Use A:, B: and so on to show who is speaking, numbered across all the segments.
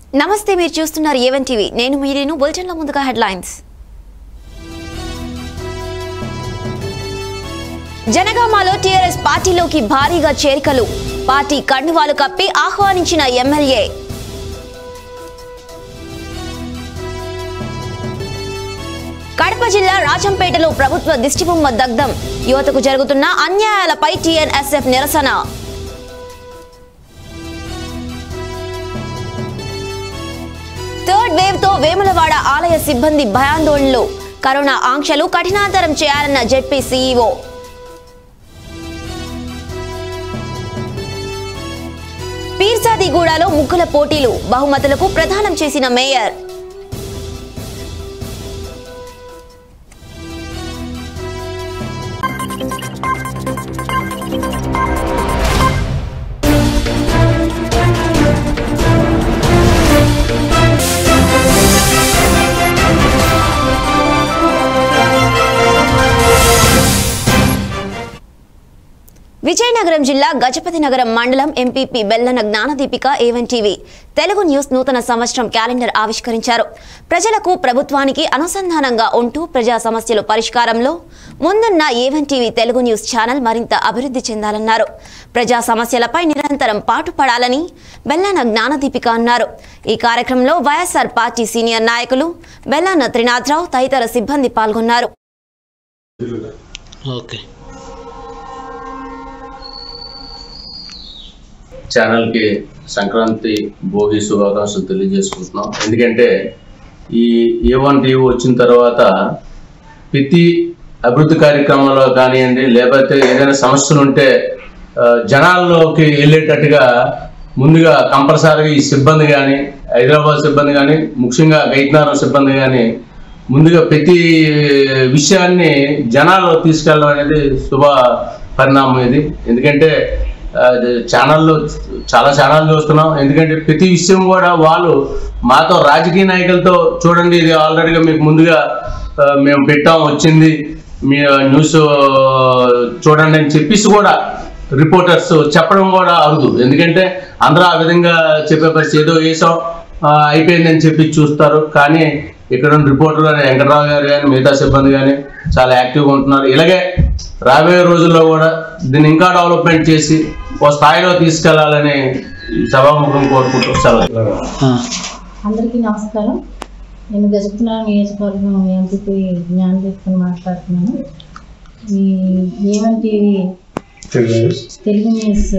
A: నమస్తే మీరు చూస్తున్నారు ఏవన్ టీవీ నేను మీరేను బులెటిన్లో ముందుగా హెడ్లైన్స్ జనగామాలో టీఆర్ఎస్ పార్టీలోకి భారీగా చేరికలు పార్టీ కండువాలు కప్పి ఆహ్వానించిన ఎమ్మెల్యే కడప జిల్లా రాజంపేటలో ప్రభుత్వ దిష్టిబొమ్మ దగ్ధం యువతకు జరుగుతున్న అన్యాయాలపై టీఎన్ఎస్ఎఫ్ నిరసన థర్డ్ వేవ్ తో వేములవాడ ఆలయ సిబ్బంది భయాందోళనలు కరోనా ఆంక్షలు కఠినాతరం చేయాలన్న జెడ్పీ సీఈఓ పీర్సాదిగూడలో ముగ్గుల పోటీలు బహుమతులకు ప్రదానం చేసిన మేయర్ విజయనగరం జిల్లా గజపతి నగరం మండలం MPP Bellana Jnanadeepika A one TV Telugu news నూతన సంవత్సరం క్యాలెండర్ ఆవిష్కరించారు ప్రజలకు ప్రభుత్వానికి అనుసంధానంగా ఉంటూ ప్రజా సమస్యల పరిష్కారంలో ముందున్న A one TV Telugu news channel మరింత అభివృద్ధి చెందాలన్నారు ప్రజా సమస్యలపై నిరంతరం పాటుపడాలని బెల్లన జ్ఞానదీపిక అన్నారు ఈ కార్యక్రమంలో వైఎస్ఆర్ పార్టీ సీనియర్ నాయకులు బెల్లన త్రినాథరావు తదితర సిబ్బంది పాల్గొన్నారు
B: ఓకే
C: ఛానల్కి సంక్రాంతి భోగి శుభాకాంక్షలు తెలియజేసుకుంటున్నాం ఎందుకంటే ఈ ఏ వన్ టీవీ వచ్చిన తర్వాత ప్రతి అభివృద్ధి కార్యక్రమంలో కానివ్వండి లేకపోతే ఏదైనా సమస్యలు ఉంటే ఆ, జనాల్లోకి వెళ్ళేటట్టుగా ముందుగా కంపల్సరీగా ఈ సిబ్బంది కానీ హైదరాబాద్ సిబ్బంది కానీ ముఖ్యంగా గైట్నారం సిబ్బంది కానీ ముందుగా ప్రతి విషయాన్ని జనాల్లో తీసుకెళ్ళడం అనేది శుభ పరిణామం ఇది ఎందుకంటే ఆ, ఛానల్లో చాలా ఛానల్ చూస్తున్నాం ఎందుకంటే ప్రతి విషయం కూడా వాళ్ళు మాతో రాజకీయ నాయకులతో చూడండి ఇది ఆల్రెడీగా మీకు ముందుగా ఆ, మేము పెట్టాం వచ్చింది మీ న్యూస్ చూడండి అని చెప్పేసి కూడా రిపోర్టర్స్ చెప్పడం కూడా అరుదు ఎందుకంటే అందరూ ఆ విధంగా చెప్పే పరిస్థితి ఏదో వేసాం ఆ, అయిపోయిందని చెప్పి చూస్తారు కానీ ఇక్కడ ఉన్న రిపోర్టర్ కానీ వెంకటరావు గారు కానీ మిగతా సిబ్బంది కానీ చాలా యాక్టివ్గా ఉంటున్నారు ఇలాగే రాబోయే రోజుల్లో కూడా దీన్ని ఇంకా డెవలప్మెంట్ చేసి ఓ స్థాయిలో తీసుకెళ్లాలని ఈ సభాముఖం కోరుకుంటూ సెలవు
D: అందరికీ నమస్కారం నేను గజపతిన నియోజకవర్గం ఎంపీపీ జ్ఞానదీప్ని మాట్లాడుతున్నాను ఈ A one TV Telugu news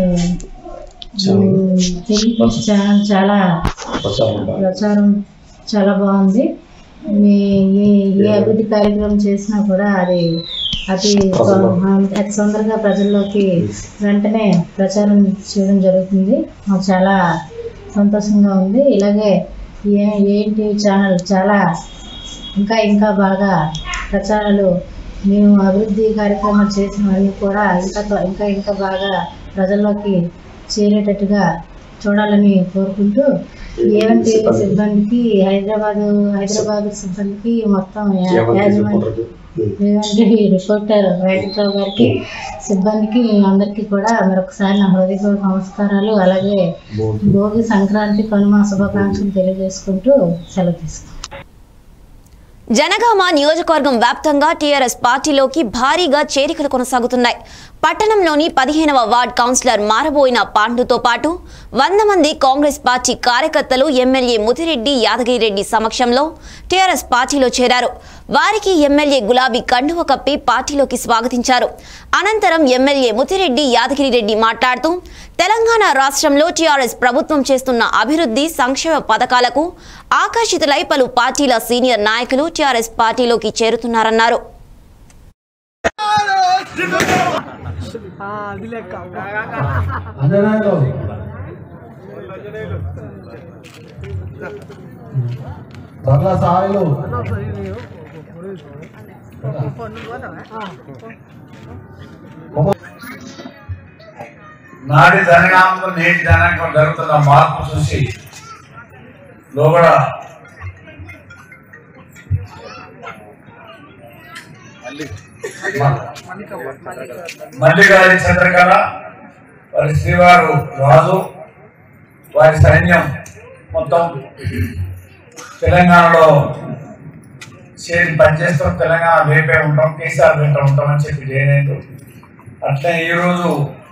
D: um, Telugu news channel చాలా ప్రచారం చాలా బాగుంది మీ ఏ ఏ అభివృద్ధి కార్యక్రమం చేసినా కూడా అది అతి అతి తొందరగా ప్రజల్లోకి వెంటనే ప్రచారం చేయడం జరుగుతుంది మాకు చాలా సంతోషంగా ఉంది ఇలాగే ఏ ఏంటి ఛానల్ చాలా ఇంకా ఇంకా బాగా ప్రచారాలు మేము అభివృద్ధి కార్యక్రమాలు చేసినవన్నీ కూడా ఇంకా త్వ- ఇంకా ఇంకా బాగా ప్రజల్లోకి చేరేటట్టుగా చూడాలని కోరుకుంటూ ఏమంటే సిబ్బందికి హైదరాబాద్ హైదరాబాద్ సిబ్బందికి మొత్తం యా- యాజమాన్య ఏమంటే రిపోర్టర్ వెంకట్రావు గారికి సిబ్బందికి అందరికీ కూడా మరొకసారి నా హృదయపూర్వక నమస్కారాలు అలాగే భోగి సంక్రాంతి కనుమ శుభాకాంక్షలు తెలియజేసుకుంటూ సెలవు తీసుకుంటాం
A: జనగామ నియోజకవర్గం వ్యాప్తంగా టీఆర్ఎస్ పార్టీలోకి భారీగా చేరికలు కొనసాగుతున్నాయి పట్టణంలోని పదిహేనవ వార్డ్ కౌన్సిలర్ మారబోయిన పాండుతో పాటు వంద మంది కాంగ్రెస్ పార్టీ కార్యకర్తలు ఎమ్మెల్యే ముతిరెడ్డి యాదగిరిరెడ్డి సమక్షంలో టీఆర్ఎస్ పార్టీలో చేరారు వారికి ఎమ్మెల్యే గులాబీ కండువ కప్పి పార్టీలోకి స్వాగతించారు అనంతరం ఎమ్మెల్యే ముతిరెడ్డి యాదగిరిరెడ్డి మాట్లాడుతూ తెలంగాణ రాష్ట్రంలో టీఆర్ఎస్ ప్రభుత్వం చేస్తున్న అభివృద్ధి సంక్షేమ పథకాలకు ఆకర్షితులై పలు పార్టీల సీనియర్ నాయకులు టీఆర్ఎస్ పార్టీలోకి చేరుతున్నారన్నారు
E: ధరల సాయిలు
F: నాటి జనగామంలో నేటి జనాంగం జరుగుతున్న మార్పు చూసి లోగడ మల్లిగారి చంద్రకళ వారి శ్రీవారు రాజు వారి సైన్యం మొత్తం తెలంగాణలో చేరి పనిచేస్తాం తెలంగాణ వైపే ఉంటాం కేసీఆర్ వెంట ఉంటామని చెప్పి చేయలేదు అట్లే ఈరోజు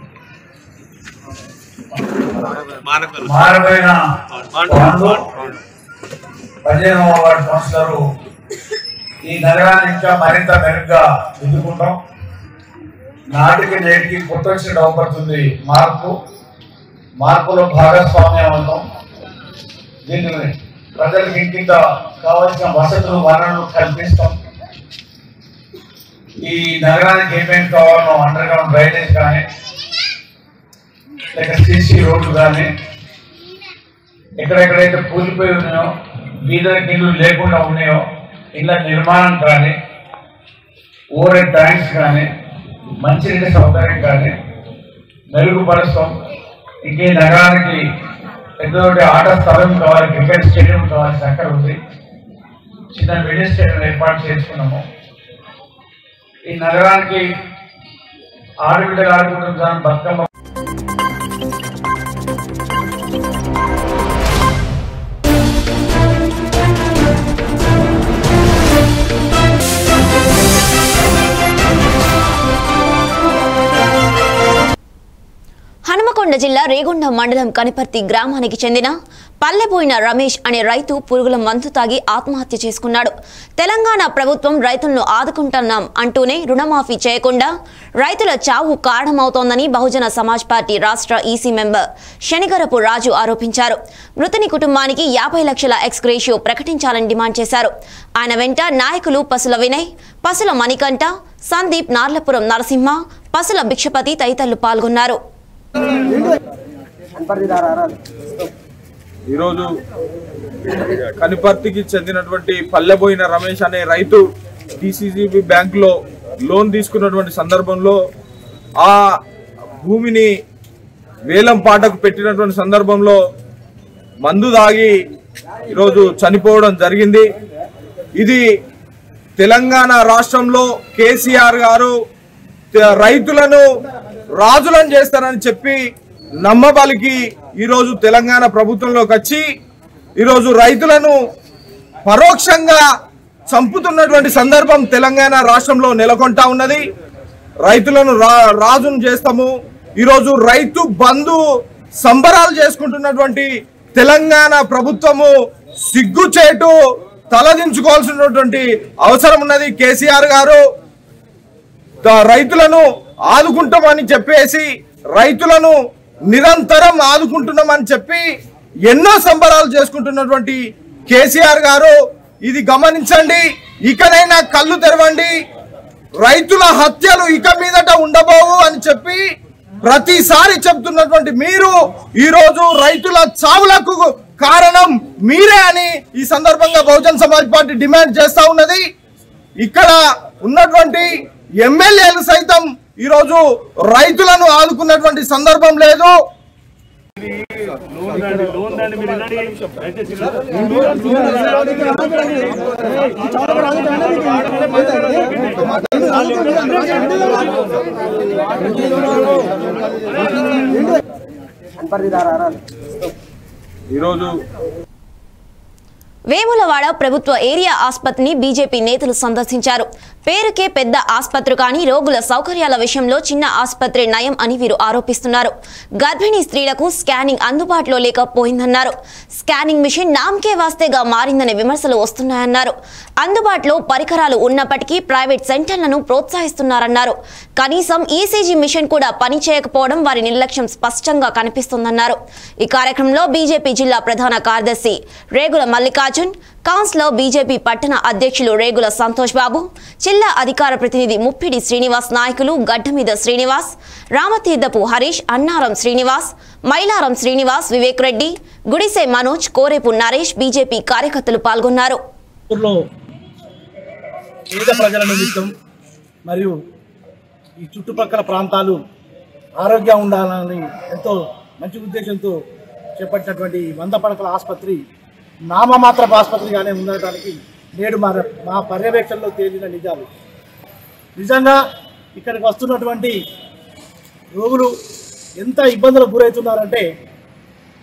F: మారిపోయిన వాళ్ళు పదిహేనవ వార్డు కౌన్సిలరు ఈ నగరాన్ని ఇంకా మరింత మెరుగ్గా దిద్దుకుంటాం నాటికి నేటికి కొట్టొచ్చిన అవపడుతుంది మార్పు మార్పులో భాగస్వామ్యం అవుతాం దీన్ని ప్రజలకు ఇంకింత కావాల్సిన వసతులు వనరులు కల్పిస్తాం ఈ నగరానికి ఏమేమి కావాలో అండర్ గ్రౌండ్ డ్రైనేజ్ కానీ లేక సీసీ రోడ్లు కానీ ఎక్కడెక్కడైతే కూలిపోయి ఉన్నాయో వీధులకు ఇల్లు లేకుండా ఉన్నాయో ఇళ్ళ నిర్మాణం కానీ ఓవర్ ట్యాంక్స్ కానీ మంచినీటి సౌకర్యం కానీ మెరుగుపరుస్తాం ఇంకే నగరానికి పెద్దోటి ఆట స్థలం కావాలి క్రికెట్ స్టేడియం కావాల్సిన అక్కడ ఉంది చిన్న మినీ స్టేడియం ఏర్పాటు చేసుకున్నాము ఈ నగరానికి ఆడబిడ్డలు ఆడుకుంటున్న బతుకమ్మ
A: హనుమకొండ జిల్లా రేగొండ మండలం కనిపర్తి గ్రామానికి చెందిన పల్లెపోయిన రమేష్ అనే రైతు పురుగుల మందు తాగి ఆత్మహత్య చేసుకున్నాడు తెలంగాణ ప్రభుత్వం రైతులను ఆదుకుంటున్నాం అంటూనే రుణమాఫీ చేయకుండా రైతుల చావు కారణమవుతోందని బహుజన సమాజ్ పార్టీ రాష్ట్ర ఈసీ మెంబర్ శనిగరపు రాజు ఆరోపించారు మృతుని కుటుంబానికి యాభై లక్షల ఎక్స్గ్రేషియో ప్రకటించాలని డిమాండ్ చేశారు ఆయన వెంట నాయకులు పసుల వినయ్ పసుల మణికంఠ సందీప్ నార్లపురం నరసింహ పసుల భిక్షపతి తదితరులు పాల్గొన్నారు
B: ఈరోజు కనిపర్తికి చెందినటువంటి పల్లెబోయిన రమేష్ అనే రైతు డిసిసిబి బ్యాంకులో లోన్ తీసుకున్నటువంటి సందర్భంలో ఆ భూమిని వేలం పాటకు పెట్టినటువంటి సందర్భంలో మందు దాగి ఈరోజు చనిపోవడం జరిగింది ఇది తెలంగాణ రాష్ట్రంలో కేసీఆర్ గారు త- రైతులను రాజులను చేస్తారని చెప్పి నమ్మబలికి ఈరోజు తెలంగాణ ప్రభుత్వంలోకి వచ్చి ఈరోజు రైతులను పరోక్షంగా చంపుతున్నటువంటి సందర్భం తెలంగాణ రాష్ట్రంలో నెలకొంటా ఉన్నది రైతులను రా రాజును చేస్తాము ఈరోజు రైతు బంధు సంబరాలు చేసుకుంటున్నటువంటి తెలంగాణ ప్రభుత్వము సిగ్గుచేటు తలదించుకోవాల్సినటువంటి అవసరం ఉన్నది కేసీఆర్ గారు ద- రైతులను ఆదుకుంటామని చెప్పేసి రైతులను నిరంతరం ఆదుకుంటున్నామని చెప్పి ఎన్నో సంబరాలు చేసుకుంటున్నటువంటి కేసీఆర్ గారు ఇది గమనించండి ఇకనైనా కళ్ళు తెరవండి రైతుల హత్యలు ఇక మీదట ఉండబోవు అని చెప్పి ప్రతిసారి చెప్తున్నటువంటి మీరు ఈ రోజు రైతుల చావులకు కారణం మీరే అని ఈ సందర్భంగా బహుజన్ సమాజ్ పార్టీ డిమాండ్ చేస్తా ఉన్నది ఇక్కడ ఉన్నటువంటి ఎమ్మెల్యేలు సైతం ఈరోజు రైతులను ఆదుకున్నటువంటి సందర్భం లేదు ఈరోజు
A: వేములవాడ ప్రభుత్వ ఏరియా ఆసుపత్రిని బీజేపీ నేతలు సందర్శించారు పేరుకే పెద్ద ఆసుపత్రి కానీ రోగుల సౌకర్యాల విషయంలో చిన్న ఆసుపత్రి నయం అని వీరు ఆరోపిస్తున్నారు గర్భిణీ స్త్రీలకు స్కానింగ్ అందుబాటులో లేకపోయిందన్నారు స్కానింగ్ మిషన్ నామకే వాస్తేగా మారిందనే విమర్శలు వస్తున్నాయన్నారు అందుబాటులో పరికరాలు ఉన్నప్పటికీ ప్రైవేట్ సెంటర్లను ప్రోత్సహిస్తున్నారన్నారు కనీసం ఈసీజీ మిషన్ కూడా పనిచేయకపోవడం వారి నిర్లక్ష్యం స్పష్టంగా కనిపిస్తోందన్నారు ఈ కార్యక్రమంలో బీజేపీ జిల్లా ప్రధాన కార్యదర్శి రేగుల మల్లికార్జున్ కౌన్సిలర్ బీజేపీ పట్టణ అధ్యక్షులు రేగుల సంతోష్ బాబు జిల్లా అధికార ప్రతినిధి ముప్పిడి శ్రీనివాస్ నాయకులు గడ్డమీద శ్రీనివాస్ రామతీర్థపు హరీష్ అన్నారం శ్రీనివాస్ మైలారం శ్రీనివాస్ వివేక్ రెడ్డి గుడిసె మనోజ్ కోరేపు నరేష్ బీజేపీ కార్యకర్తలు పాల్గొన్నారు
G: ఊర్లో పేద ప్రజల నిమిత్తం మరియు ఈ చుట్టుపక్కల ప్రాంతాలు ఆరోగ్యంగా ఉండాలని ఎంతో మంచి ఉద్దేశంతో చేపట్టినటువంటి ఈ వంద పడకల ఆసుపత్రి నామమాత్రపు ఆసుపత్రిగానే ఉండటానికి నేడు మా మా పర్యవేక్షణలో తేలిన నిజాలు నిజంగా ఇక్కడికి వస్తున్నటువంటి రోగులు ఎంత ఇబ్బందులకు గురవుతున్నారంటే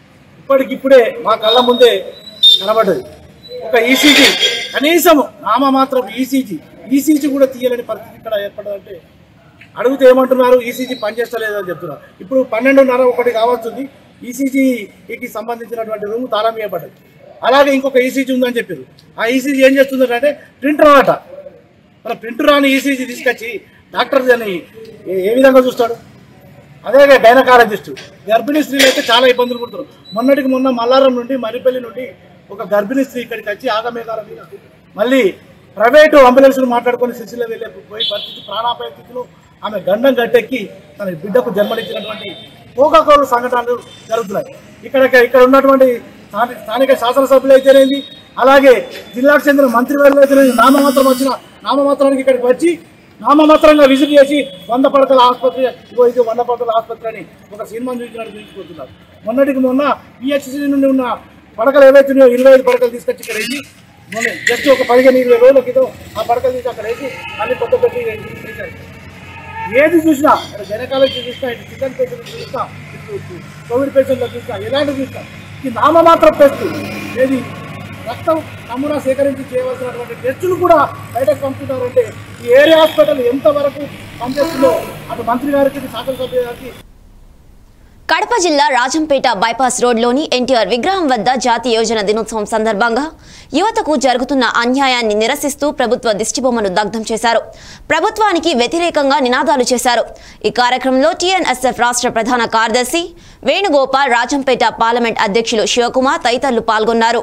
G: ఇప్పటికిప్పుడే మా కళ్ళ ముందే కనబడ్డది ఒక ఈసీజీ కనీసం నామమాత్రం ఈసీజీ ఈసీజీ కూడా తీయలేని పరిస్థితి ఇక్కడ ఏర్పడదంటే అడిగితే ఏమంటున్నారు ఈసీజీ పనిచేస్తలేదు అని చెప్తున్నారు ఇప్పుడు పన్నెండున్నర ఒకటి కావాల్సింది ఈసీజీకి సంబంధించినటువంటి రూమ్ తాళం వేయబడ్డది అలాగే ఇంకొక ఈసీజీ ఉందని చెప్పారు ఆ ఈసీజీ ఏం చేస్తుందంటే ప్రింటర్ అన్నట మన ప్రింటర్ రాని ఈసీజీ తీసుకొచ్చి డాక్టర్ దాన్ని ఏ- ఏ విధంగా చూస్తాడు అదే గైనకాలజిస్ట్ గర్భిణీ స్త్రీలు అయితే చాలా ఇబ్బందులు పడుతున్నారు మొన్నటికి మొన్న మల్లారం నుండి మరిపల్లి నుండి ఒక గర్భిణీ స్త్రీ ఇక్కడికి వచ్చి ఆగమేఘాల మీద మళ్ళీ ప్రైవేటు అంబులెన్స్లు మాట్లాడుకొని సిరిసిల్ల వెళ్ళే పోయి పరిస్థితి ప్రాణాపాయ స్థితిలో ఆమె గండం గట్టెక్కి తన బిడ్డకు జన్మనిచ్చినటువంటి పోకాకోలు సంఘటనలు జరుగుతున్నాయి ఇక్కడ ఇక్కడ ఉన్నటువంటి స్థాని- స్థానిక శాసనసభ్యులు అయితేనేది అలాగే జిల్లాకు చెందిన మంత్రివర్యులు అయితేనేది నామమాత్రం వచ్చిన నామమాత్రానికి ఇక్కడికి వచ్చి నామమాత్రంగా విజిట్ చేసి వంద పడకల ఆసుపత్రి ఇగో ఇది వంద పడకల ఆసుపత్రి అని ఒక సినిమాను చూసినట్టు చూసిపోతున్నారు మొన్నటికి మొన్న పిహెచ్సి నుండి ఉన్న పడకలు ఏవైతే ఉన్నాయో ఇరవై ఐదు పడకలు తీసుకొచ్చి ఇక్కడ వేసి మొన్న జస్ట్ ఒక పదిహేను ఇరవై రోజుల క్రితం ఆ పడకలు తీసి అక్కడ వేసి మళ్ళీ కొత్త పెట్టి చేశారు ఏది చూసినా అటు గైనకాలజీ చూసినా ఇటు చికెన్ పేషెంట్ చూసినా ఇటు కోవిడ్ పేషెంట్లు చూసినా ఎలాంటి చూసినా ఈ నామమాత్రం టెస్ట్ ఏది రక్తం నమూనా సేకరించి చేయవలసినటువంటి టెస్టులు కూడా బయటకు పంపుతున్నారంటే ఈ ఏరియా హాస్పిటల్ ఎంతవరకు పనిచేస్తుందో అటు మంత్రి గారికి ఇటు శాసనసభ్య గారికి
A: కడప జిల్లా రాజంపేట బైపాస్ రోడ్లోని ఎన్టీఆర్ విగ్రహం వద్ద జాతీయ యోజన దినోత్సవం సందర్భంగా యువతకు జరుగుతున్న అన్యాయాన్ని నిరసిస్తూ ప్రభుత్వ దిష్టిబొమ్మను దగ్ధం చేశారు ప్రభుత్వానికి వ్యతిరేకంగా నినాదాలు చేశారు ఈ కార్యక్రమంలో టీఎన్ఎస్ఎఫ్ రాష్ట్ర ప్రధాన కార్యదర్శి వేణుగోపాల్ రాజంపేట పార్లమెంట్ అధ్యక్షులు శివకుమార్ తదితరులు పాల్గొన్నారు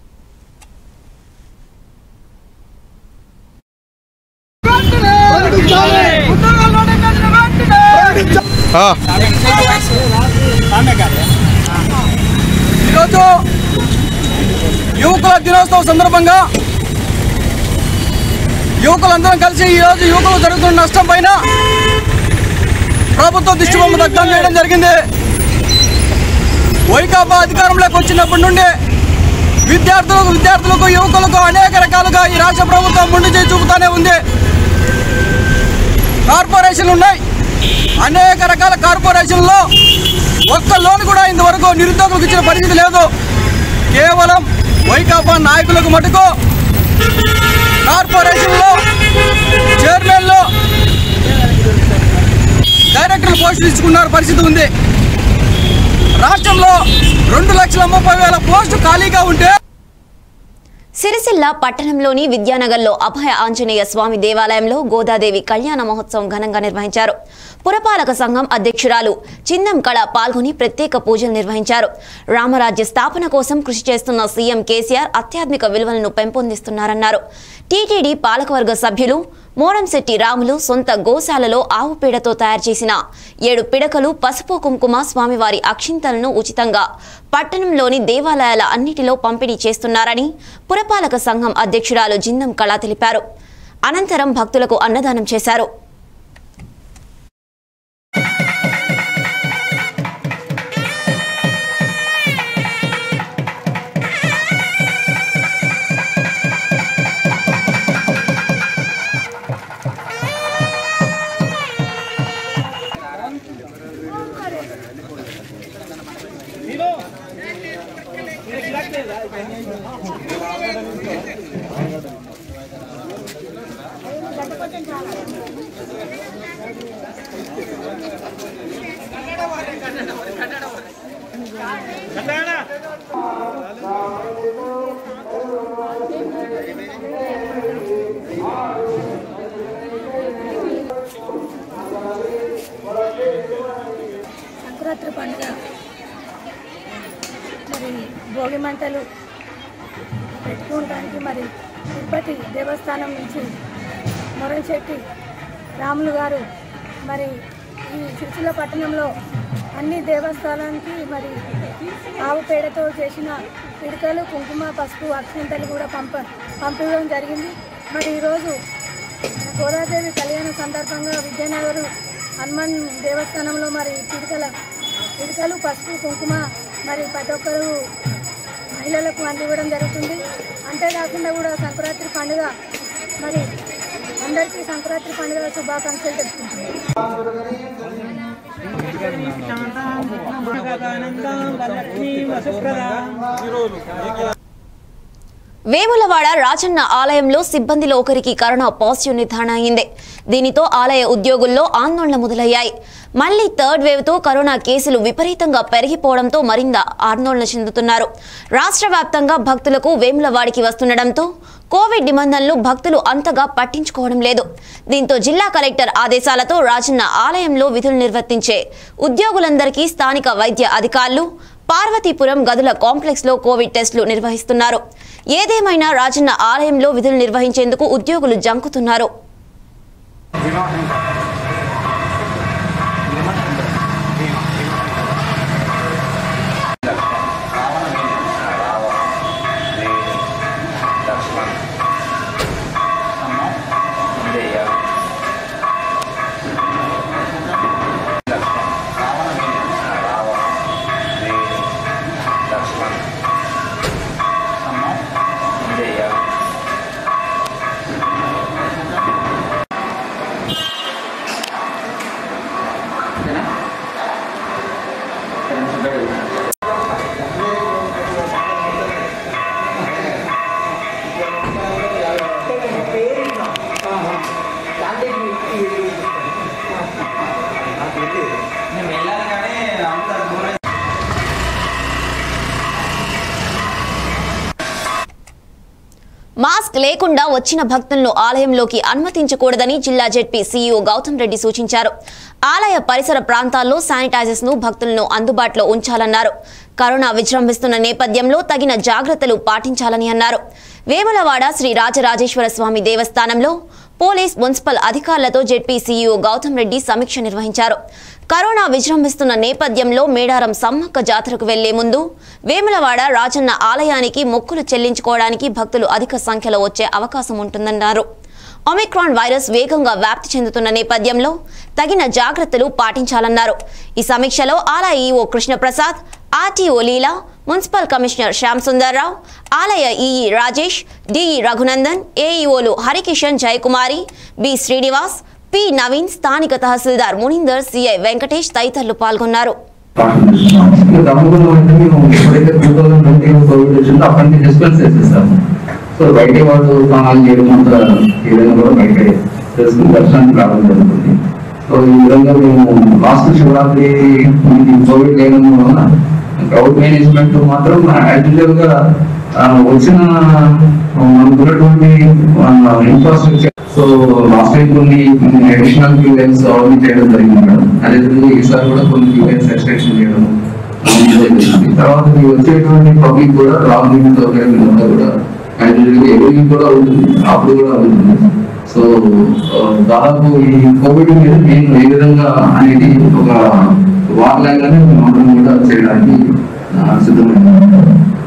H: ఈరోజు యువకుల దినోత్సవం సందర్భంగా యువకులందరం కలిసి ఈరోజు యువకులు జరుగుతున్న నష్టం పైన ప్రభుత్వ దిష్టిబొమ్మ దగ్ధం చేయడం జరిగింది వైకాపా అధికారంలోకి వచ్చినప్పటి నుండి విద్యార్థులకు విద్యార్థులకు యువకులకు అనేక రకాలుగా ఈ రాష్ట్ర ప్రభుత్వం ముందు చేయి చూపుతానే ఉంది కార్పొరేషన్లు ఉన్నాయి అనేక రకాల కార్పొరేషన్లో ఒక్క లోన్ కూడా ఇంతవరకు నిరుద్యోగులకు ఇచ్చిన పరిస్థితి లేదు కేవలం వైకాపా నాయకులకు మటుకు కార్పొరేషన్లో చైర్మన్లో డైరెక్టర్ పోస్టులు ఇచ్చుకున్నారు పరిస్థితి ఉంది రాష్ట్రంలో రెండు లక్షల ముప్పై వేల పోస్టు ఖాళీగా ఉంటే
A: సిరిసిల్ల పట్టణంలోని విద్యానగర్లో అభయ ఆంజనేయ స్వామి దేవాలయంలో గోదాదేవి కళ్యాణ మహోత్సవం ఘనంగా నిర్వహించారు పురపాలక సంఘం అధ్యక్షురాలు చిందం కళ పాల్గొని ప్రత్యేక పూజలు నిర్వహించారు రామరాజ్య స్థాపన కోసం కృషి చేస్తున్న సీఎం కేసీఆర్ ఆధ్యాత్మిక విలువలను పెంపొందిస్తున్నారన్నారు టీటీడీ పాలకవర్గ సభ్యులు మోడంశెట్టి రాములు సొంత గోశాలలో ఆవు పేడతో తయారు చేసిన ఏడు పిడకలు పసుపు కుంకుమ స్వామివారి అక్షింతలను ఉచితంగా పట్టణంలోని దేవాలయాల అన్నిటిలో పంపిణీ చేస్తున్నారని పురపాలక సంఘం అధ్యక్షురాలు జిందం కళ తెలిపారు అనంతరం భక్తులకు అన్నదానం చేశారు
I: సంక్రాంతి పండుగ మరి భోగి మంటలు పెట్టుకోవడానికి మరి తిరుపతి దేవస్థానం నుంచి మొరంశెట్టి రాములు గారు మరి ఈ సిరిసిల్ల పట్టణంలో అన్ని దేవస్థానానికి మరి ఆవు పేడతో చేసిన పిడకలు కుంకుమ పసుపు అక్షింతలు కూడా పంప పంపించడం జరిగింది మరి ఈరోజు గోదాదేవి కళ్యాణ సందర్భంగా విద్యానగర్ హనుమాన్ దేవస్థానంలో మరి పిడకల పిడకలు పసుపు కుంకుమ మరి ప్రతి ఒక్కరు మహిళలకు అందివ్వడం జరుగుతుంది అంతేకాకుండా కూడా సంక్రాంతి పండుగ మరి అందరికీ సంక్రాంతి పండుగ శుభాకాంక్షలు తెలుపుకుంటున్నాను
A: వేములవాడ రాజన్న ఆలయంలో సిబ్బందిలో ఒకరికి కరోనా పాజిటివ్ నిర్ధారణ అయింది దీనితో ఆలయ ఉద్యోగుల్లో ఆందోళన మొదలయ్యాయి మళ్లీ థర్డ్ వేవ్ తో కరోనా కేసులు విపరీతంగా పెరిగిపోవడంతో మరింత ఆందోళన చెందుతున్నారు రాష్ట్ర వ్యాప్తంగా భక్తులకు వేములవాడికి వస్తుండటంతో కోవిడ్ నిబంధనలు భక్తులు అంతగా పట్టించుకోవడం లేదు దీంతో జిల్లా కలెక్టర్ ఆదేశాలతో రాజన్న ఆలయంలో విధులు నిర్వర్తించే ఉద్యోగులందరికీ స్థానిక వైద్య అధికారులు పార్వతీపురం గదుల కాంప్లెక్స్ లో కోవిడ్ టెస్టులు నిర్వహిస్తున్నారు ఏదేమైనా రాజన్న ఆలయంలో విధులు నిర్వహించేందుకు ఉద్యోగులు జంకుతున్నారు మాస్క్ లేకుండా వచ్చిన భక్తులను ఆలయంలోకి అనుమతించకూడదని జిల్లా జెడ్పీ సీఈఓ గౌతమ్ రెడ్డి సూచించారు ఆలయ పరిసర ప్రాంతాల్లో శానిటైజర్స్ ను భక్తులను అందుబాటులో ఉంచాలన్నారు కరోనా విజృంభిస్తున్న నేపథ్యంలో తగిన జాగ్రత్తలు పాటించాలని అన్నారు వేములవాడ శ్రీ రాజరాజేశ్వర స్వామి దేవస్థానంలో పోలీస్ మున్సిపల్ అధికారులతో జెడ్పీ సీఈఓ గౌతమ్ రెడ్డి సమీక్ష నిర్వహించారు కరోనా విజృంభిస్తున్న నేపథ్యంలో మేడారం సమ్మక్క జాతరకు వెళ్లే ముందు వేములవాడ రాజన్న ఆలయానికి మొక్కులు చెల్లించుకోవడానికి భక్తులు అధిక సంఖ్యలో వచ్చే అవకాశం ఉంటుందన్నారు ఒమిక్రాన్ వైరస్ వేగంగా వ్యాప్తి చెందుతున్న నేపథ్యంలో తగిన జాగ్రత్తలు పాటించాలన్నారు ఈ సమీక్షలో ఆలయ EO Krishnaprasad RTO Leela municipal commissioner Shyam Sundarrao ఆలయ ఈఈ రాజేష్ డిఈ రఘునందన్ ఏఈఓలు హరికిషన్ జయకుమారి బి శ్రీనివాస్ పి నవీన్ స్థానిక తహసీల్దార్ మునీందర్ సిఐ వెంకటేష్ తదితరులు పాల్గొన్నారు
J: తప్పకుండా అంటే మేము ఎప్పుడైతే టూ థౌసండ్ ట్వంటీ కోవిడ్ వచ్చిందో అప్పటి నుంచి డిస్పెన్స్ చేసేస్తాము సో బయట వాళ్ళు స్నానాలు చేయడం అంత ఏదైనా కూడా బయట చేసుకుని దర్శనానికి రావడం జరుగుతుంది సో ఈ విధంగా మేము లాస్ట్ శివరాత్రి మనకి కోవిడ్ లేనందు వలన క్రౌడ్ మేనేజ్మెంట్ మాత్రం యాక్చువల్ గా ఆ, వచ్చిన ఆ, మనకున్నటువంటి ఇన్ఫ్రాస్ట్రక్చర్ సో లాస్ట్ టైం కొన్ని అడిషనల్ క్యూ లైన్స్ అవన్నీ చేయడం జరిగింది మేడం అదేవిధంగా ఈసారి కూడా కొన్ని క్యూ లైన్స్ ఎక్స్టెన్షన్ చేయడం అనేది జరిగింది. తర్వాత మీకు వచ్చేటువంటి పబ్లిక్ కూడా లాంగ్ సౌకర్యం ఇదంతా కూడా యాక్చువల్గా ఎవరికి కూడా ఉంటుంది అప్పుడు కూడా ఉంటుంది సో ఆ, దాదాపు ఈ కోవిడ్ మీద నేను ఏ విధంగా అనేది ఒక వార్ లాగానే మేము అందరం కూడా చేయడానికి ఆ, సిద్ధమైనాం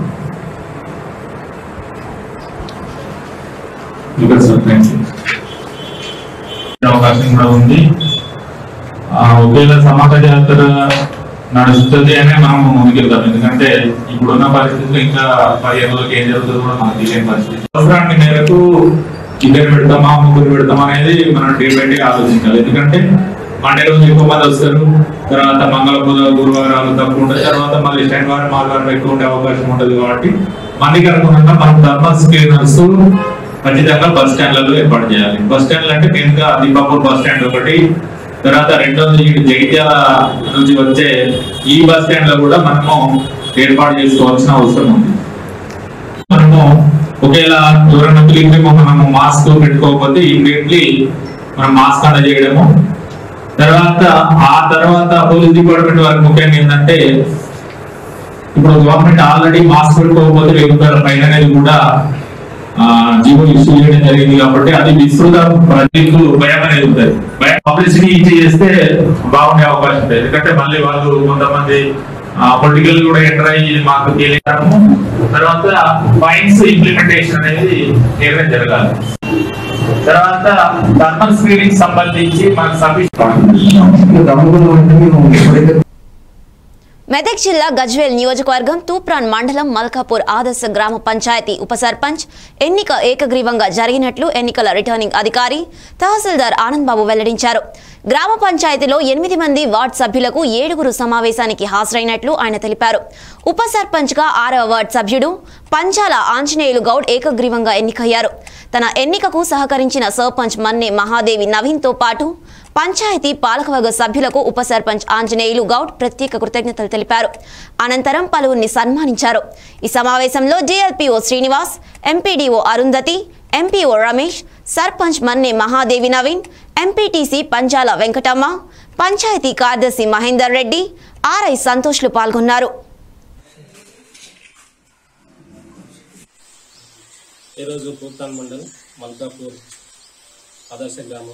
K: అవకాశం కూడా ఉంది ఆ, ఒకవేళ సమాజ జాతర నడుస్తుంది అనే మనం ముందుకెళ్తాం ఎందుకంటే ఇప్పుడున్న పరిస్థితులు ఇంకా పదిహేను రోజులకి ఏం జరుగుతుందో కూడా మనకు తెలియని పరిస్థితి అవసరాన్ని మేరకు ఇద్దరు పెడతామా ముగ్గురు పెడతామా అనేది మనం డీపెండ్ గా ఆలోచించాలి ఎందుకంటే మండే రోజు ఎక్కువ మంది వస్తారు తర్వాత మంగళ బుధ గురువారాలు తక్కువ ఉంటాయి తర్వాత మళ్ళీ శనివారం ఆదివారం ఎక్కువ ఉండే అవకాశం ఉంటుంది కాబట్టి మందికి అనుగుణంగా మనం ధర్మ స్క్రీనర్స్ ఖచ్చితంగా బస్ స్టాండ్లలో ఏర్పాటు చేయాలి బస్ స్టాండ్లు అంటే మెయిన్ గా దీపాపూర్ బస్ స్టాండ్ ఒకటి తర్వాత రెండోది ఇటు జగిత్యాల నుంచి వచ్చే ఈ బస్ స్టాండ్ లో కూడా మనము ఏర్పాటు చేసుకోవాల్సిన అవసరం ఉంది మనము ఒకవేళ ఎవరైనా పిలిపి మనము మాస్క్ పెట్టుకోకపోతే ఇమీడియట్లీ మనం మాస్క్ అందజేయడము తర్వాత ఆ తర్వాత పోలీస్ డిపార్ట్మెంట్ వారికి ముఖ్యంగా ఏంటంటే ఇప్పుడు గవర్నమెంట్ ఆల్రెడీ మాస్క్ పెట్టుకోకపోతే వెయ్యి రూపాయల పైన అనేది కూడా ఆ, జీవో ఇష్యూ చేయడం జరిగింది కాబట్టి అది విస్తృత ప్రజలకు భయం అనేది ఉంటుంది భయం పబ్లిసిటీ ఇచ్చి చేస్తే బాగుండే అవకాశం ఉంటుంది ఎందుకంటే మళ్ళీ వాళ్ళు కొంతమంది పొలిటికల్ కూడా ఎంటర్ అయ్యి ఇది మాకు తెలియడము తర్వాత ఫైన్స్ ఇంప్లిమెంటేషన్ అనేది చేయడం జరగాలి తర్వాత థర్మల్ స్క్రీనింగ్ సంబంధించి మనకు సఫిషియెంట్
J: తప్పకుండా అంటే మేము ఎప్పుడైతే
A: మెదక్ జిల్లా గజ్వేల్ నియోజకవర్గం తూప్రాన్ మండలం మల్కాపూర్ ఆదర్శ గ్రామ పంచాయతీ ఉప సర్పంచ్ ఎన్నిక ఏకగ్రీవంగా జరిగినట్లు ఎన్నికల రిటర్నింగ్ అధికారి తహసీల్దార్ ఆనంద్ బాబు వెల్లడించారు గ్రామ పంచాయతీలో ఎనిమిది మంది వార్డు సభ్యులకు ఏడుగురు సమావేశానికి హాజరైనట్లు ఆయన తెలిపారు ఉప సర్పంచ్గా ఆరవ వార్డు సభ్యుడు పంచాల ఆంజనేయులు గౌడ్ ఏకగ్రీవంగా ఎన్నికయ్యారు తన ఎన్నికకు సహకరించిన సర్పంచ్ మన్నే మహాదేవి నవీన్తో పాటు పంచాయతీ పాలకవర్గ సభ్యులకు ఉప సర్పంచ్ ఆంజనేయులు గౌడ్ ప్రత్యేక కృతజ్ఞతలు తెలిపారు అనంతరం పలువురిని సన్మానించారు ఈ సమావేశంలో DLPO Srinivas MPDO Arundhati MPO Ramesh sarpanch Manne Mahadevi Naveen MPTC Panjala Venkatamma panchayati కార్యదర్శి మహేందర్ రెడ్డి ఆర్ఐ సంతోష్లు పాల్గొన్నారు
L: ఈరోజు పూర్తాన్ మండల్ మల్కాపూర్ ఆదర్శ గ్రామం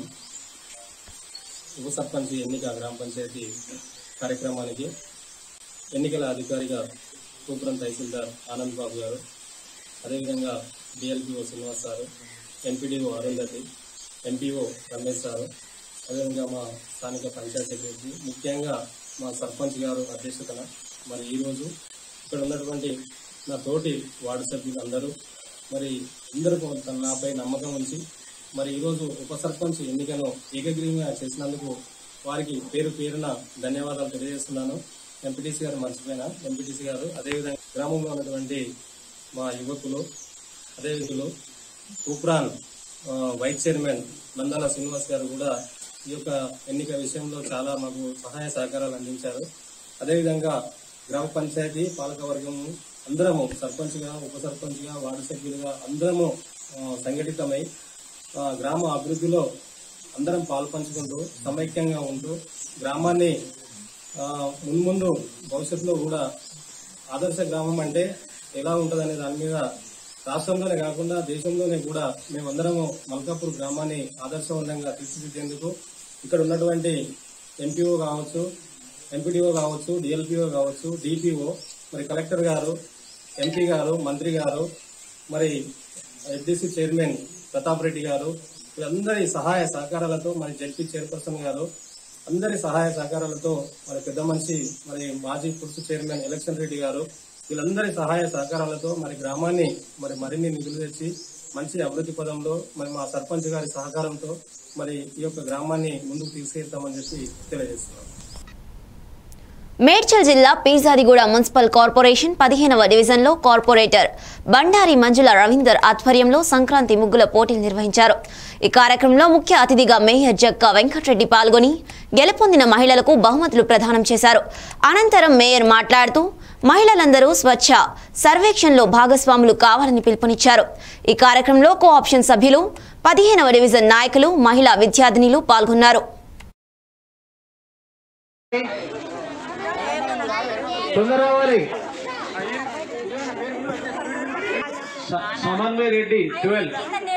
L: ఉప సర్పంచ్ ఎన్నిక గ్రామ పంచాయతీ కార్యక్రమానికి ఎన్నికల అధికారిగా తూపురం తహసీల్దార్ ఆనంద్ బాబు గారు అదేవిధంగా DLPO Srinivas sir MPDO Arundhati MPO Ramesh sir అదేవిధంగా మా స్థానిక పంచాయతీ సెక్రటరీ ముఖ్యంగా మా సర్పంచ్ గారు అధ్యక్షతన మరి ఈరోజు ఇక్కడ ఉన్నటువంటి నా తోటి వార్డు సభ్యులు అందరూ మరి అందరూ కొంత నాపై నమ్మకం ఉంచి మరి ఈరోజు ఉప సర్పంచ్ ఎన్నికను ఏకగ్రీవంగా చేసినందుకు వారికి పేరు పేరున ధన్యవాదాలు తెలియజేస్తున్నాను ఎంపీటీసీ గారు మర్చిపోయినా ఎంపీటీసీ గారు అదేవిధంగా గ్రామంలో ఉన్నటువంటి మా యువకులు అదేవిధంగా ఉప్రాన్ ఆ, వైస్ చైర్మన్ నందాల శ్రీనివాస్ గారు కూడా ఈ యొక్క ఎన్నిక విషయంలో చాలా మాకు సహాయ సహకారాలు అందించారు అదేవిధంగా గ్రామ పంచాయతీ పాలకవర్గము అందరము సర్పంచ్గా ఉప సర్పంచ్గా వార్డు సభ్యులుగా అందరము ఆ, సంఘటితమై ఆ, గ్రామ అభివృద్ధిలో అందరం పాల్పంచుకుంటూ సమైక్యంగా ఉంటూ గ్రామాన్ని ఆ, మున్ముందు భవిష్యత్తులో కూడా ఆదర్శ గ్రామం అంటే ఎలా ఉంటుందనే దాని మీద రాష్ట్రంలోనే కాకుండా దేశంలోనే కూడా మేమందరము మల్కాపూర్ గ్రామాన్ని ఆదర్శవంతంగా తీర్చిదిద్దేందుకు ఇక్కడ ఉన్నటువంటి ఎంపీఓ కావచ్చు ఎంపీడీఓ కావచ్చు డిఎల్పిఓ కావచ్చు డిపిఓ మరి కలెక్టర్ గారు ఎంపీ గారు మంత్రి గారు మరి ఎఫ్డిసి చైర్మన్ ప్రతాప్ రెడ్డి గారు వీళ్ళందరి సహాయ సహకారాలతో మరి జడ్పీ చైర్పర్సన్ గారు అందరి సహాయ సహకారాలతో మరి పెద్ద మనిషి మరి మాజీ పురుషు చైర్మన్ ఎలక్షన్ రెడ్డి గారు వీళ్ళందరి సహాయ సహకారాలతో మరి గ్రామాన్ని మరి మరిన్ని నిధులు తెచ్చి మంచి అభివృద్ధి పదంలో మరి మా సర్పంచ్ గారి సహకారంతో మరి ఈ యొక్క గ్రామాన్ని ముందుకు తీసుకెళ్తామని చెప్పి తెలియజేస్తున్నాం
A: మేడ్చల్ జిల్లా పీర్జాదిగూడ మున్సిపల్ కార్పొరేషన్ పదిహేనవ డివిజన్లో కార్పొరేటర్ బండారి మంజుల రవీందర్ ఆధ్వర్యంలో సంక్రాంతి ముగ్గుల పోటీలు నిర్వహించారు ఈ కార్యక్రమంలో ముఖ్య అతిథిగా మేయర్ జక్క వెంకటరెడ్డి పాల్గొని గెలుపొందిన మహిళలకు బహుమతులు ప్రదానం చేశారు అనంతరం మేయర్ మాట్లాడుతూ మహిళలందరూ స్వచ్ఛ సర్వేక్షణలో భాగస్వాములు కావాలని పిలుపునిచ్చారు ఈ కార్యక్రమంలో కో ఆప్షన్ సభ్యులు పదిహేనవ డివిజన్ నాయకులు మహిళా విద్యార్థినిలు పాల్గొన్నారు
M: తొందరవాలి సమన్వయ రెడ్డి ట్వెల్వ్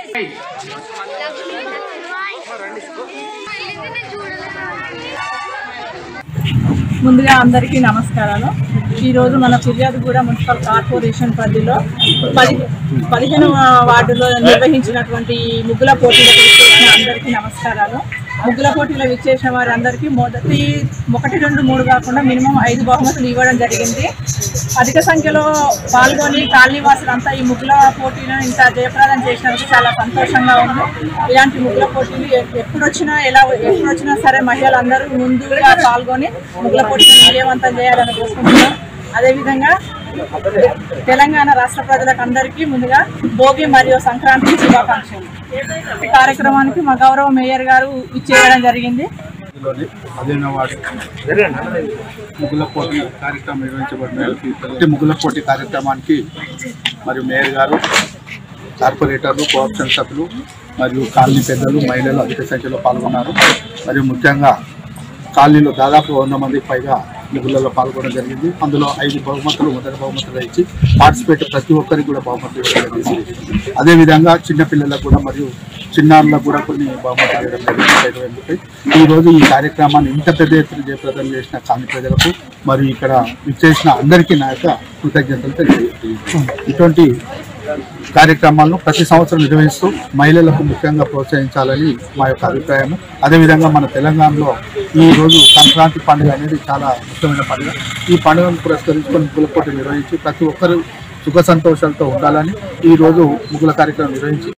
N: ముందుగా అందరికీ నమస్కారాలు ఈరోజు మన ఫిర్యాదుగూడ మున్సిపల్ కార్పొరేషన్ పరిధిలో పది పదిహేనవ వార్డులో నిర్వహించినటువంటి ఈ ముగ్గుల పోటీలకు విచ్చేసిన అందరికీ నమస్కారాలు ముగ్గుల పోటీలో విచ్చేసిన వారందరికీ మొదటి ఒకటి రెండు మూడు కాకుండా మినిమం ఐదు బహుమతులు ఇవ్వడం జరిగింది అధిక సంఖ్యలో పాల్గొని కాలనీవాసులంతా ఈ ముగ్గుల పోటీలను ఇంత జయప్రదం చేసినందుకు చాలా సంతోషంగా ఉంది ఇలాంటి ముగ్గుల పోటీలు ఎ- ఎప్పుడు వచ్చినా ఎలా ఎప్పుడు వచ్చినా సరే మహిళలందరూ ముందుగా పాల్గొని ముగ్గుల పోటీలను విజయవంతం చేయాలని కోరుకుంటున్నాం అదేవిధంగా తెలంగాణ రాష్ట్ర ప్రజలకు అందరికీ ముందుగా భోగి మరియు సంక్రాంతి శుభాకాంక్షలు ఈ కార్యక్రమానికి మా గౌరవ మేయర్ గారు ఇచ్చేయడం జరిగింది
O: లోని పదిహేనవ వార్డు ముగ్గుల పోటీ కార్యక్రమం నిర్వహించబడినది ప్రతి ముగ్గుల పోటీ కార్యక్రమానికి మరియు మేయర్ గారు కార్పొరేటర్లు కోఆప్షన్ సభ్యులు మరియు కాలనీ పెద్దలు మహిళలు అధిక సంఖ్యలో పాల్గొన్నారు మరియు ముఖ్యంగా కాలనీలో దాదాపు వంద మందికి పైగా ముగ్గులలో పాల్గొనడం జరిగింది అందులో ఐదు బహుమతులు మొదటి బహుమతులు ఇచ్చి పార్టిసిపేట్ ప్రతి ఒక్కరికి కూడా బహుమతులు ఇవ్వడం జరిగింది అదేవిధంగా చిన్నపిల్లలకు కూడా మరియు చిన్నారులకు కూడా కొన్ని బహుమతులు ఇవ్వడం జరిగింది ఐదు వేలకి. ఈ రోజు ఈ కార్యక్రమాన్ని ఇంత పెద్ద ఎత్తున జయప్రదం చేసిన కాలనీ ప్రజలకు మరియు ఇక్కడ విచ్చేసిన అందరికీ నా యొక్క కృతజ్ఞతలు తెలియజేస్తున్నాను ఇటువంటి కార్యక్రమాలను ప్రతి సంవత్సరం నిర్వహిస్తూ మహిళలకు ముఖ్యంగా ప్రోత్సహించాలని మా యొక్క అభిప్రాయం అదేవిధంగా మన తెలంగాణలో ఈ రోజు సంక్రాంతి పండుగ అనేది చాలా ముఖ్యమైన పండుగ ఈ పండుగను పురస్కరించుకొని ముగ్గుల పోటీ నిర్వహించి ప్రతి ఒక్కరూ సుఖ సంతోషాలతో ఉండాలని ఈ రోజు ముగ్గుల కార్యక్రమం నిర్వహించి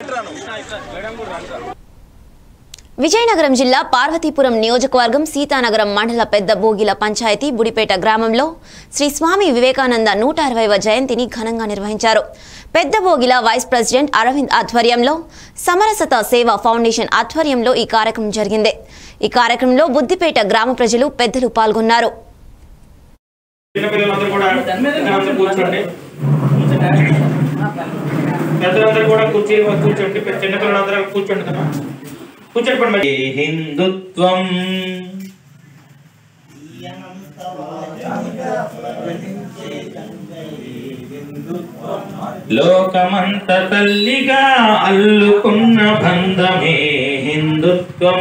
A: విజయనగరం జిల్లా పార్వతీపురం నియోజకవర్గం సీతానగరం మండల పెద్ద బోగిల పంచాయతీ బుడిపేట గ్రామంలో శ్రీ స్వామి వివేకానంద నూట అరవైవ జయంతిని ఘనంగా నిర్వహించారు పెద్ద బోగిల వైస్ ప్రెసిడెంట్ అరవింద్ ఆధ్వర్యంలో సమరసత సేవా ఫౌండేషన్ ఆధ్వర్యంలో ఈ కార్యక్రమం జరిగింది ఈ కార్యక్రమంలో బుద్దిపేట గ్రామ ప్రజలు పెద్దలు పాల్గొన్నారు
P: చిన్నపిల్లలందరూ కూడా అందరూ కూర్చోండి పెద్దలందరూ కూడా కూర్చి కూర్చోండి చిన్నపిల్లలందరూ కూర్చోండి కదా కూర్చోండి మరి హిందుత్వం లోకమంత తల్లిగా అల్లుకున్న బంధమే హిందుత్వం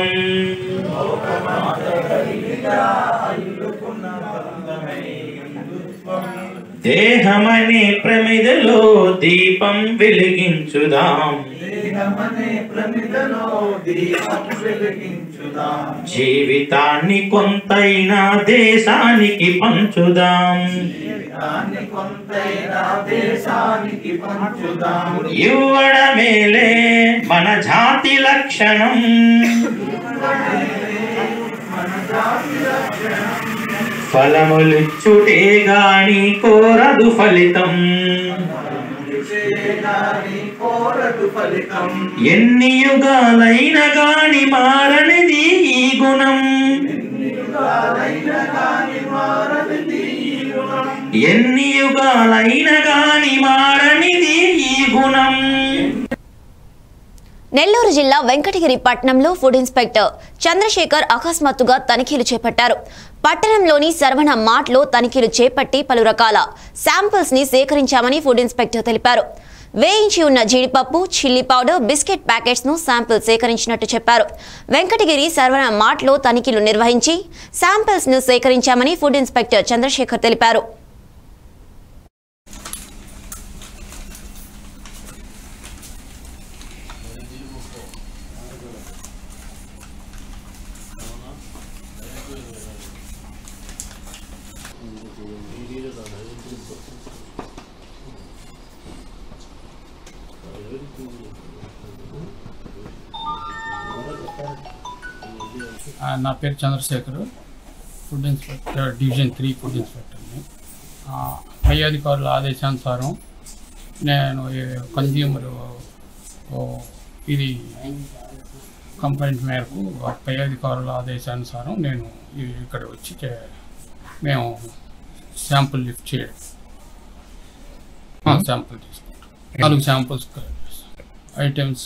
P: దేహమనే ప్రమిదలో దీపం వెలిగించుదాం జీవితాన్ని కొంతైనా దేశానికి పంచుదాం ఇవ్వడమేలే మన జాతి లక్షణం ఫలములిచ్చుటే గాని కోరదు ఫలితం ఎన్ని యుగాలైన గాని మారనిది ఈ గుణం ఎన్ని యుగాలైన గాని మారనిది ఈ గుణం
A: నెల్లూరు జిల్లా వెంకటగిరి పట్టణంలో ఫుడ్ ఇన్స్పెక్టర్ చంద్రశేఖర్ అకస్మాత్తుగా తనిఖీలు చేపట్టారు పట్టణంలోని సర్వణ మార్ట్లో తనిఖీలు చేపట్టి పలు రకాల శాంపిల్స్ ని సేకరించామని ఫుడ్ ఇన్స్పెక్టర్ తెలిపారు వేయించి ఉన్న జీడిపప్పు చిల్లీ పౌడర్ బిస్కెట్ ప్యాకెట్స్ ను శాంపిల్ సేకరించినట్టు చెప్పారు వెంకటగిరి సర్వణ మార్ట్లో తనిఖీలు నిర్వహించి శాంపిల్స్ ను సేకరించామని ఫుడ్ ఇన్స్పెక్టర్ చంద్రశేఖర్ తెలిపారు
Q: ఆ, నా పేరు Chandrasekhar food inspector division three food ఇన్స్పెక్టర్ని ఆ, పై అధికారుల ఆదేశానుసారం నేను ఈ కన్జ్యూమర్ ఓ, ఇది కంప్లైంట్ మేరకు ఆ పై అధికారుల ఆదేశానుసారం నేను ఈ- ఇక్కడ వచ్చి చే- మేము శాంపుల్ లిఫ్ట్ చేయడం శాంపుల్ తీసుకుంటాం నాలుగు శాంపుల్స్ ఐటమ్స్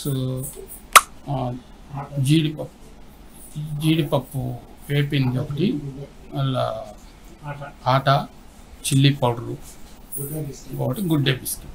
Q: జీడిపప్పు జీడిపప్పు వేపింది ఒకటి మళ్ళా ఆట చిల్లీ పౌడరు ఒకటి గుడ్ డే బిస్కెట్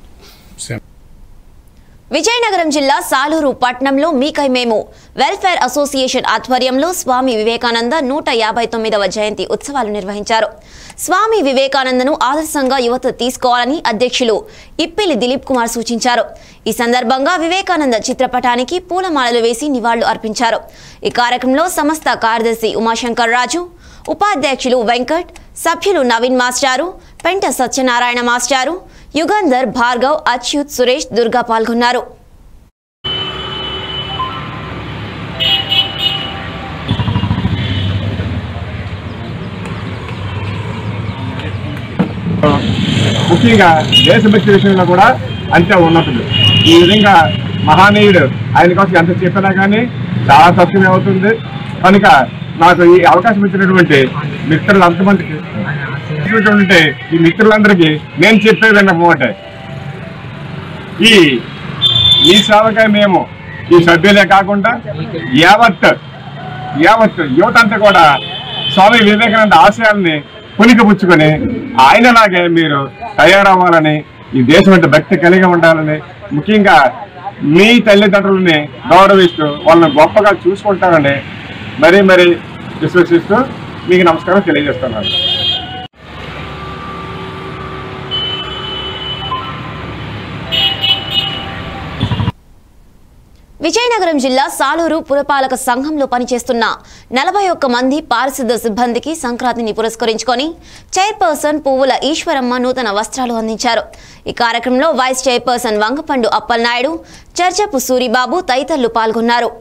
A: విజయనగరం జిల్లా సాలూరు పట్టణంలో మీకై మేము వెల్ఫేర్ అసోసియేషన్ ఆధ్వర్యంలో స్వామి వివేకానంద నూట యాభై తొమ్మిదవ జయంతి ఉత్సవాలు నిర్వహించారు స్వామి వివేకానందను ఆదర్శంగా యువత తీసుకోవాలని అధ్యక్షులు ఇప్పిలి దిలీప్ కుమార్ సూచించారు ఈ సందర్భంగా వివేకానంద చిత్రపటానికి పూలమాలలు వేసి నివాళులు అర్పించారు ఈ కార్యక్రమంలో సంస్థ కార్యదర్శి ఉమాశంకర్ రాజు ఉపాధ్యక్షులు వెంకట్ సభ్యులు నవీన్ మాస్టారు పెంట సత్యనారాయణ మాస్టారు యుగంధర్ భార్గవ్ అచ్యుత్ సురేష్ దుర్గా పాల్గొన్నారు
R: ముఖ్యంగా దేశభక్తి విషయంలో కూడా అంతే ఉన్నతుడు ఈ విధంగా మహానీయుడు ఆయన కోసం ఎంత చెప్పినా కానీ చాలా తక్కువే అవుతుంది కనుక నాకు ఈ అవకాశం ఇచ్చినటువంటి మిత్రులు అంతమందికి ఇచ్చినటువంటి ఈ మిత్రులందరికీ నేను చెప్పేది అన్నమాట ఈ ఈ సేవకై మేము ఈ సభ్యులే కాకుండా యావత్ యావత్ యువత అంతా కూడా స్వామి వివేకానంద ఆశయాల్ని పుణికిపుచ్చుకొని ఆయనలాగే మీరు తయారవ్వాలని ఈ దేశం అంటే భక్తి కలిగి ఉండాలని ముఖ్యంగా మీ తల్లిదండ్రులని గౌరవిస్తూ వాళ్ళని గొప్పగా చూసుకుంటారని మరీ మరీ విశ్వసిస్తూ మీకు నమస్కారం తెలియజేస్తున్నాను
A: విజయనగరం జిల్లా సాలూరు పురపాలక సంఘంలో పనిచేస్తున్న నలభై ఒక్క మంది పారిశుద్ధ సిబ్బందికి సంక్రాంతిని పురస్కరించుకొని చైర్పర్సన్ పువ్వుల ఈశ్వరమ్మ నూతన వస్త్రాలు అందించారు ఈ కార్యక్రమంలో వైస్ చైర్పర్సన్ వంగపండు అప్పలనాయుడు చర్చపు సూరిబాబు తదితరులు పాల్గొన్నారు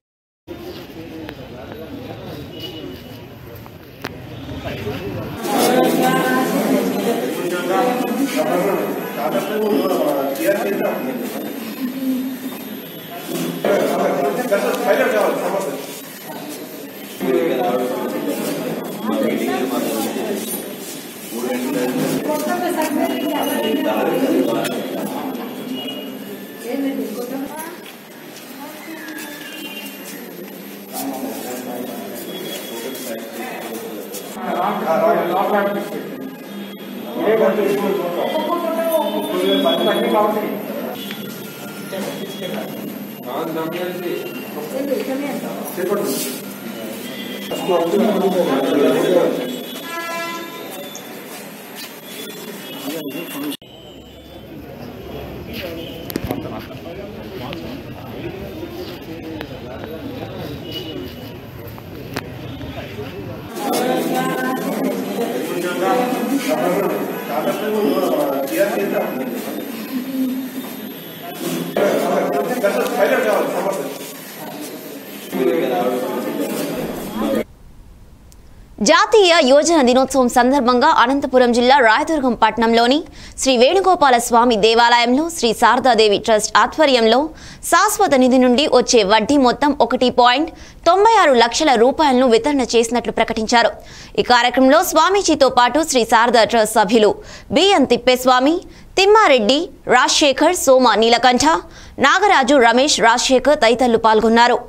A: జాతీయ యోజన దినోత్సవం సందర్భంగా అనంతపురం జిల్లా రాయదుర్గం పట్టణంలోని శ్రీ వేణుగోపాల స్వామి దేవాలయంలో శ్రీ శారదాదేవి ట్రస్ట్ ఆధ్వర్యంలో శాశ్వత నిధి నుండి వచ్చే వడ్డీ మొత్తం ఒకటి పాయింట్ తొంభై ఆరు లక్షల రూపాయలను వితరణ చేసినట్లు ప్రకటించారు ఈ కార్యక్రమంలో స్వామీజీతో పాటు శ్రీ శారదా ట్రస్ట్ సభ్యులు బిఎన్ తిప్పేస్వామి తిమ్మారెడ్డి రాజశేఖర్ సోమ నీలకంఠ నాగరాజు రమేష్ రాజశేఖర్ తదితరులు పాల్గొన్నారు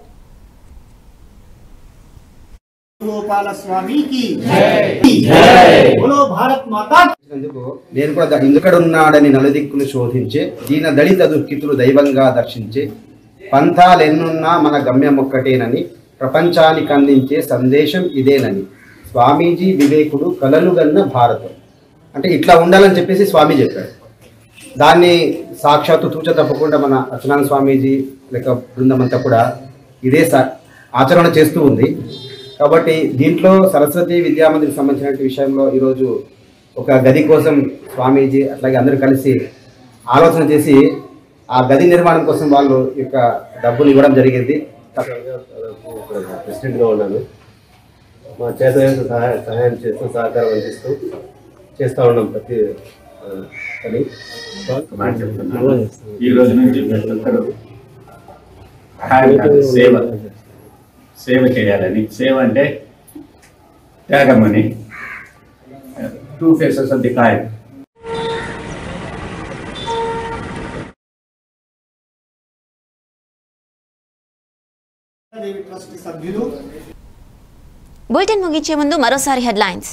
S: గోపాల స్వామికి బోలో భారత్ మాతా
T: చేసినందుకు నేను కూడా ద- ఇందుకడున్నాడని నలుదిక్కులు శోధించే దీన దళిత దుఃఖితులు దైవంగా దర్శించే పంథాలెన్నున్నా మన గమ్యం ఒక్కటేనని ప్రపంచానికి అందించే సందేశం ఇదేనని స్వామీజీ వివేకుడు కలలుగన్న భారతం అంటే ఇట్లా ఉండాలని చెప్పేసి స్వామి చెప్పాడు దాన్ని సాక్షాత్తు తూచ తప్పకుండా మన అర్చనానంద స్వామీజీ లేక బృందం అంతా కూడా ఇదే సా- ఆచరణ చేస్తూ ఉంది కాబట్టి దీంట్లో సరస్వతి విద్యామందికి సంబంధించిన విషయంలో ఈరోజు ఒక గది కోసం స్వామీజీ అట్లాగే అందరూ కలిసి ఆలోచన చేసి ఆ గది నిర్మాణం కోసం వాళ్ళు ఈ యొక్క డబ్బులు ఇవ్వడం జరిగింది
U: ప్రెసిడెంట్గా ఉన్నాను మా చేత సహాయ సహాయం చేస్తూ సహకారం అందిస్తూ చేస్తూ ఉన్నాం ప్రతి ఆ, పని
V: మాట చెప్తున్నాను. ఈ రోజు నుంచి ప్రతి ఒక్కరు సహాయం కాదు, సేవ సేవ చేయాలని సేవ అంటే త్యాగం అని two faces of the coin
S: Devi trust సభ్యులు
A: బులెటిన్ ముగించే ముందు మరోసారి హెడ్లైన్స్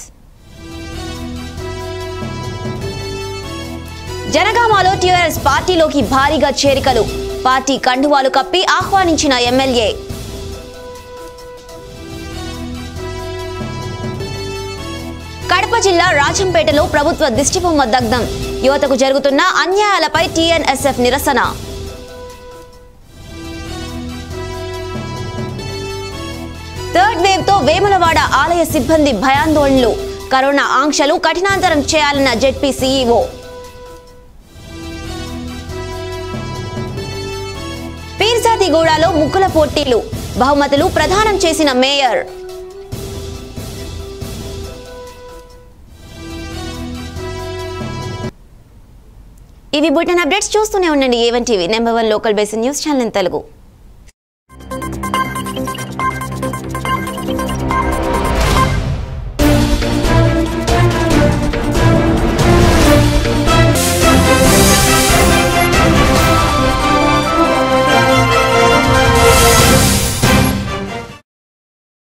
A: జనగామలో టీఆర్ఎస్ పార్టీలోకి భారీగా చేరికలు పార్టీ కండువాలు కప్పి ఆహ్వానించిన ఎమ్మెల్యే కడప జిల్లా రాజంపేటలో ప్రభుత్వ దిష్టిబొమ్మ దగ్ధం యువతకు జరుగుతున్న అన్యాయాలపై టీఎన్ఎస్ఎఫ్ నిరసన థర్డ్ వేవ్ తో వేములవాడ ఆలయ సిబ్బంది భయాందోళనలు కరోనా ఆంక్షలు కఠినాంతరం చేయాలన్న జెడ్పీ సీఈఓ పీర్జాతిగూడలో ముగ్గుల పోటీలు బహుమతులు ప్రదానం చేసిన మేయర్ ఇవి బులెటిన్ అప్డేట్స్ చూస్తూనే ఉండండి A one TV number one local basin news channel in Telugu